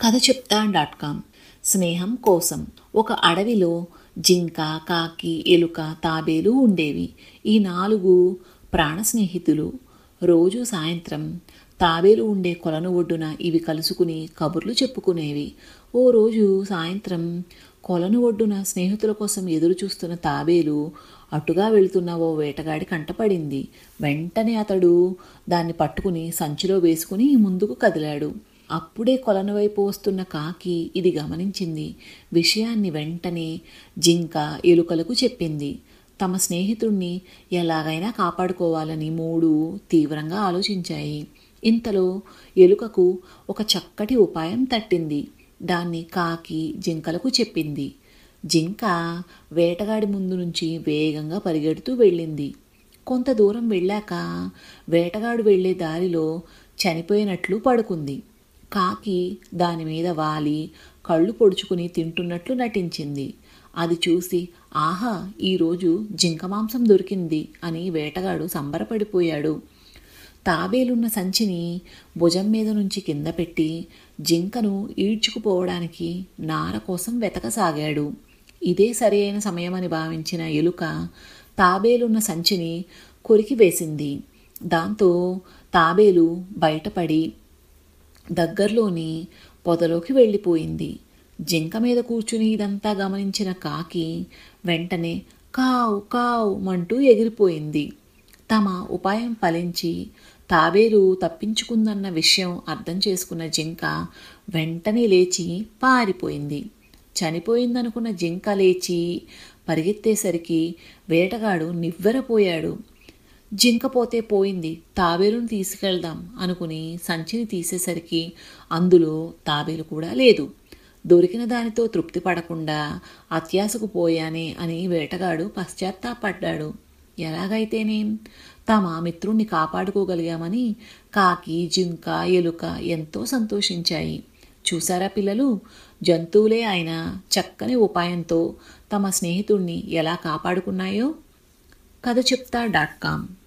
కథ చెప్తా dot com స్నేహం కోసం ఒక అడవిలో జింక కాకి ఎలుక తాబేలు ఉండేవి ఈ నాలుగు ప్రాణ స్నేహితులు రోజు సాయంత్రం తాబేలు ఉండే కొలను ఒడ్డున ఇవి కలుసుకుని కబుర్లు చెప్పుకునేవి ఓ రోజు సాయంత్రం కొలను ఒడ్డున స్నేహితుల కోసం ఎదురు చూస్తున్న తాబేలు అటుగా వెళ్తున్న ఓ వేటగాడి కంటపడింది వెంటనే అతడు దాన్ని పట్టుకుని సంచిలో వేసుకుని ముందుకు కదిలాడు అప్పుడే కొలను వైపు వస్తున్న కాకి ఇది గమనించింది విషయాన్ని వెంటనే జింక ఎలుకలకు చెప్పింది తమ స్నేహితుణ్ణి ఎలాగైనా కాపాడుకోవాలని మూడు తీవ్రంగా ఆలోచించాయి ఇంతలో ఎలుకకు ఒక చక్కటి ఉపాయం తట్టింది దాన్ని కాకి జింకలకు చెప్పింది జింక వేటగాడి ముందు నుంచి వేగంగా పరిగెడుతూ వెళ్ళింది కొంత దూరం వెళ్ళాక వేటగాడు వెళ్ళే దారిలో చనిపోయినట్లు పడుకుంది కాకి దాని మీద వాలి కళ్ళు పొడుచుకుని తింటున్నట్లు నటించింది అది చూసి ఆహా ఈరోజు జింక మాంసం దొరికింది అని వేటగాడు సంబరపడిపోయాడు తాబేలున్న సంచిని భుజం మీద నుంచి కింద పెట్టి జింకను ఈడ్చుకుపోవడానికి నార కోసం వెతకసాగాడు ఇదే సరైన సమయమని భావించిన ఎలుక తాబేలున్న సంచిని కొరికి వేసింది దాంతో తాబేలు బయటపడి దగ్గరలోని పొదలోకి వెళ్ళిపోయింది జింక మీద కూర్చుని ఇదంతా గమనించిన కాకి వెంటనే కావు కావు మంటూ ఎగిరిపోయింది తమ ఉపాయం ఫలించి తాబేలు తప్పించుకుందన్న విషయం అర్థం చేసుకున్న జింక వెంటనే లేచి పారిపోయింది చనిపోయిందనుకున్న జింక లేచి పరిగెత్తేసరికి వేటగాడు నివ్వెరపోయాడు జింక పోతే పోయింది తాబేలును తీసుకెళ్దాం అనుకుని సంచిని తీసేసరికి అందులో తాబేలు కూడా లేదు దొరికిన దానితో తృప్తి పడకుండా అత్యాశకు పోయానే అని వేటగాడు పశ్చాత్తాపడ్డాడు ఎలాగైతేనేం తమ మిత్రుణ్ణి కాపాడుకోగలిగామని కాకి జింక ఎలుక ఎంతో సంతోషించాయి చూసారా పిల్లలు జంతువులే అయినా చక్కని ఉపాయంతో తమ స్నేహితుణ్ణి ఎలా కాపాడుకున్నాయో కథ చెప్తా డాట్ కామ్